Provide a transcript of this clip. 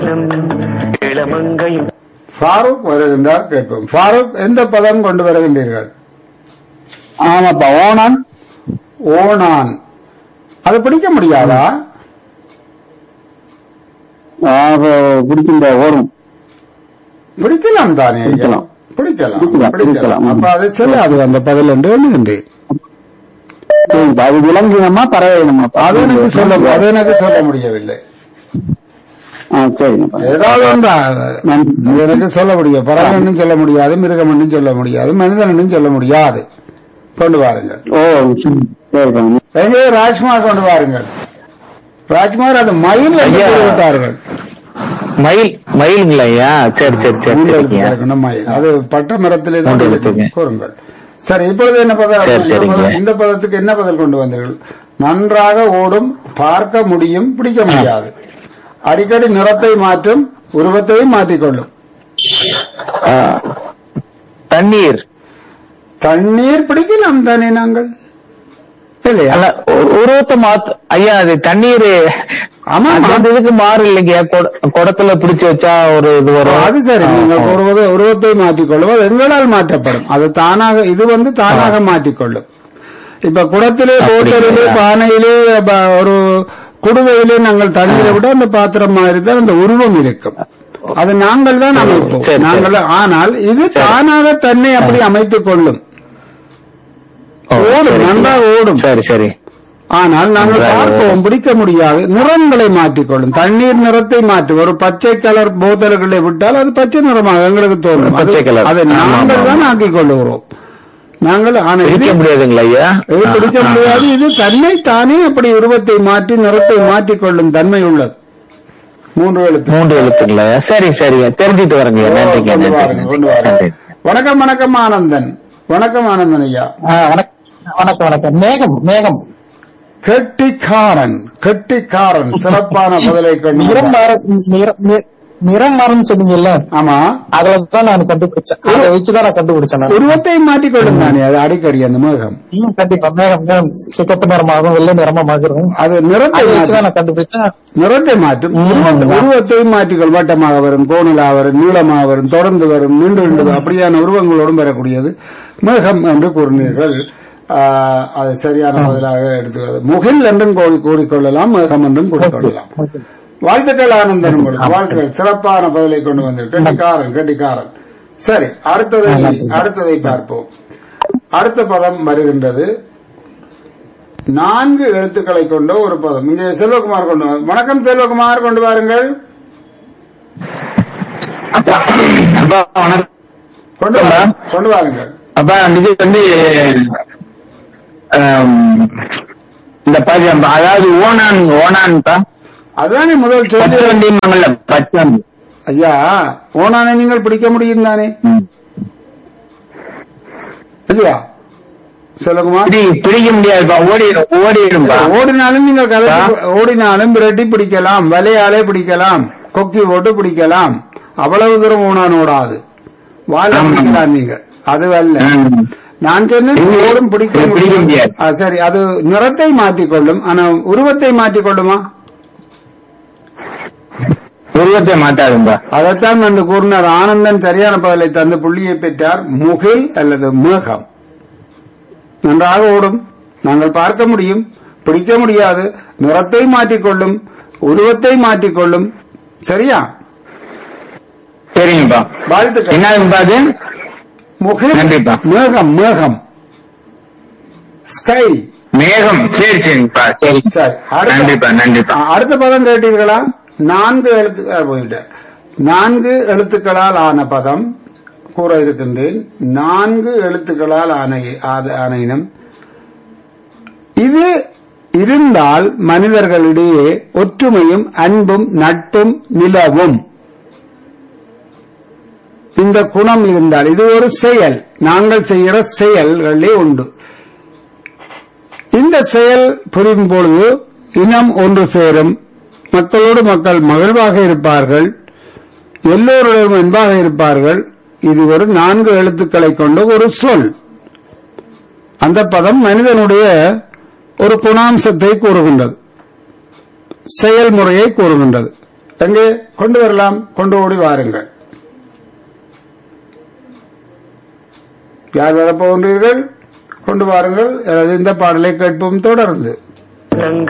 இளமங்கையும் ஃபாரூக் வருகின்றார் கேட்போம் ஃபாரூக் எந்த பதம் கொண்டு வருகின்றீர்கள் ஆமாப்பா ஓனான் ஓணான் அது பிடிக்க முடியாதா பிடிக்கின்ற ஓடும் பிடிக்கலாம் தானே ஐயா? பிடிக்கலாம். பிடிக்கலாம் பிடிக்கலாம், பிடிக்கலாம் பிடிக்கலாம். அப்ப அது செல்லாது அந்த பதில் என்று எண்ணுகின்றேன் அது விலங்கினமா பறவை இனமா அது எனக்கு சொல்ல அது எனக்கு சொல்ல முடியவில்லை ஆ சரிங்கப்பா ஏதாவது ஒன்றா அது எனக்கு சொல்ல முடியும் பறவைன்னு சொல்ல முடியாது மிருகம் சொல்ல முடியாது மனிதனும் சொல்ல முடியாது கொண்டு வாருங்கள் ஓ சரி, சரிப்பா எங்கே ராஜ்குமார் கொண்டு வாருங்கள் ராஜ்குமார் அது மயில் என்று ஐயா. விட்டார்கள் மயில் மயிலுங்களா ஐயா சரி சரி சரி மூன்று சரிங்க எழுத்து இருக்கணும் மயில் அது பட்ட மரத்திலே தான் மூன்று இருக்கும். எழுத்துங்க. கூறுங்கள் சரி இப்பொழுது என்ன பதம் சரி, இந்த சரிங்க. பதம்- இந்த பதத்துக்கு என்ன பதில் கொண்டு வந்தீர்கள் நன்றாக ஓடும் பார்க்க முடியும் பிடிக்க முடியாது அடிக்கடி நிறத்தை மாற்றும் உருவத்தையும் மாற்றிக்கொள்ளும் ஆ, தண்ணீர் தண்ணீர் பிடிக்கலாம் தானே நாங்கள் இல்லையா அல்ல ஒரு- உருவத்தை மாத்து ஐயா அது தண்ணீர் ஆமா, அது ஆமா. வந்து இதுக்கு மாறு இல்லைங்க குட- குடத்துல பிடிச்சு வச்சா ஒரு இது வரும் அது சரி நீங்கள் கூறுவது உருவத்தை மாற்றிக்கொள்ளும் அது எங்களால் மாற்றப்படும் அது தானாக இது வந்து தானாக மாற்றிக்கொள்ளும் இப்ப குடத்திலே போத்தரிலே பானையிலே ப- ஒரு குடுவையிலே நாங்கள் தண்ணீரை விட அந்த பாத்திரம் மாதிரி தான் அந்த உருவம் இருக்கும் அது நாங்கள் தான் அமைப்போம் சரி, சரி. நாங்கள் ஆனால் இது தானாக தன்னை அப்படி அமைத்துக் கொள்ளும் ஓ, ஓடும் சரி. நன்றாக ஓடும் சரி சரி ஆனால் நாங்கள் நன்றாக பார்ப்போம் பிடிக்க முடியாது நிறங்களை மாற்றிக்கொள்ளும் தண்ணீர் நிறத்தை மாற்றி ஒரு பச்சை கலர் போத்தல்களை விட்டால் அது பச்சை நிறமாக எங்களுக்கு தோணும் அது- பச்சை கலர். அதை ஆமா, நாங்கள் ஆமா. தான் ஆக்கிக் கொள்ளுகிறோம் நாங்கள் ஆனால் இது பிடிக்க முடியாதுங்களா ஐயா இது பிடிக்க ஆ, ஆ, முடியாது இது தன்னை தானே அப்படி உருவத்தை மாற்றி நிறத்தை மாற்றிக் கொள்ளும் தன்மை உள்ளது மூன்று எழுத்து மூன்று எழுத்துங்களா சரி சரிங்க தெரிஞ்சுட்டு வரேங்க நன்றிங்க கொண்டு வாருங்க, கொண்டு நன்றி வாருங்க. நன்றி வணக்கம் வணக்கம் ஆனந்தன் வணக்கம் ஆனந்தன் ஐயா வணக்கம் வணக்கம் வணக்கம் மேகம் மேகம் கெட்டிக்காரன் கெட்டிக்காரன் சிறப்பான பதிலை கொண்டு நிறம் வந்தார். மாற நிற- நி- நிறம் மாறும் சொன்னீங்கல்ல ஆமா அதுல தான் நான் கண்டுபிடிச்சேன் அதை வச்சுதான் நான் கண்டுபிடிச்சேன் நான். உருவத்தை மாற்றிக்கொள்ளும் தானே அது அடிக்கடி அந்த மேகம் ம், கண்டிப்பா மேகம் மேகம் சிகப்பு நிறமாகும் வெள்ளை நிறமா மாறும் அது நிறத்தை அதை மாற்றும் வச்சுதான் நான் கண்டுபிடிச்சேன் நிறத்தை மாற்றும் உருவத்தை- உருவத்தையும் மாற்றிக்கொள் வட்டமாக வரும் கோணலாக வரும் நீளமாக வரும் தொடர்ந்து வரும் நீண்டு நீண்டு வரும். அப்படியான உருவங்களோடும் வரக்கூடியது மேகம் என்று கூறினீர்கள் ஆஹ், அது சரியான பதிலாக எடுத்துக்கிறது முகில் என்றும் கூறி கூறிக்கொள்ளலாம் மேகம் என்றும் கூறிக்கொள்ளலாம் வாழ்த்துக்கள் ஆனந்தன் உங்களுக்கு வாழ்த்துக்கள் சிறப்பான பதிலை கொண்டு வந்து கெட்டிக்காரன் கெட்டிக்காரன் சரி அடுத்ததை அடுத்ததை பார்ப்போம் அடுத்த பதம் வருகின்றது நான்கு எழுத்துக்களை கொண்ட ஒரு பதம் இங்கே செல்வகுமார் கொண்டு வா- வணக்கம் செல்வகுமார் கொண்டு வாருங்கள் அப்பா வணக்கம் கொண்டு வா கொண்டு வாருங்கள் அப்பா இது வந்து ஆம், இந்த பதம் அதாவது ஓனான் ஓனான்ப்பா அதுதானே முதல் பச்சை சொல்லி வண்டிமாங்கல்ல பச்சை வண்டி ஐயா ஓனானை நீங்கள் பிடிக்க முடியும் தானே ம். இல்லையா செல்வகுமார் பிடி பிடிக்க முடியாதுப்பா ஓடிடும் ஓடிடும்பா ஓடினாலும் நீங்கள் கதை ஓடினாலும் விரட்டி பிடிக்கலாம் வலையாலே பிடிக்கலாம் கொக்கி போட்டு பிடிக்கலாம் அவ்வளவு தூரம் ஓனான் ஓடாது வாழ ஆமா. பிடிக்கலாம் நீங்க அது அல்ல ம். நான் சொன்னேன் இது ஓடும் பிடிக்க பிடிக்க முடியும். முடியாது. ஆ, சரி அது நிறத்தை மாற்றிக்கொள்ளும் ஆனா உருவத்தை மாற்றிக்கொள்ளுமா உருவத்தை மாட்டாதும்பா அதைத்தான் வந்து கூறினார் ஆனந்தன் சரியான பதிலை தந்து புள்ளியை பெற்றார் முகில் அல்லது மேகம் நன்றாக ஓடும் நாங்கள் பார்க்க முடியும் பிடிக்க முடியாது நிறத்தை மாற்றிக்கொள்ளும் உருவத்தை மாற்றிக்கொள்ளும் சரியா சரிங்கப்பா வாழ்த்துக்கள் என்னதுப்பா அது முகில் நன்றிப்பா. மேகம் மேகம் ஸ்கை மேகம் சரி சரிங்கப்பா சரி சரி அடுத்த- நன்றிப்பா நன்றிப்பா ஆ, அடுத்த பதம் கேட்டீர்களா நான்கு எழுத்து ஆ, போயிட்டேன் நான்கு எழுத்துக்களால் ஆன பதம் கூற இருக்கின்றேன் நான்கு எழுத்துக்களால் ஆன ஆத- ஆன இனம் இது இருந்தால் மனிதர்களிடையே ஒற்றுமையும் அன்பும் நட்பும் நிலவும் இந்த குணம் இருந்தால் இது ஒரு செயல் நாங்கள் செய்கிற செயல்களே உண்டு இந்த செயல் புரியும் பொழுது இனம் ஒன்று சேரும் மக்களோடு மக்கள் மகிழ்வாக இருப்பார்கள் எல்லோருடன் அன்பாக இருப்பார்கள் இது ஒரு நான்கு எழுத்துக்களை கொண்ட ஒரு சொல் அந்த பதம் மனிதனுடைய ஒரு குணாம்சத்தை கூறுகின்றது செயல்முறையை கூறுகின்றது எங்கே கொண்டு வரலாம் கொண்டு ஓடி வாருங்கள் யார் வரப்போகின்றீர்கள் கொண்டு வாருங்கள் அல்லது இந்த பாடலை கேட்போம் தொடர்ந்து நங்க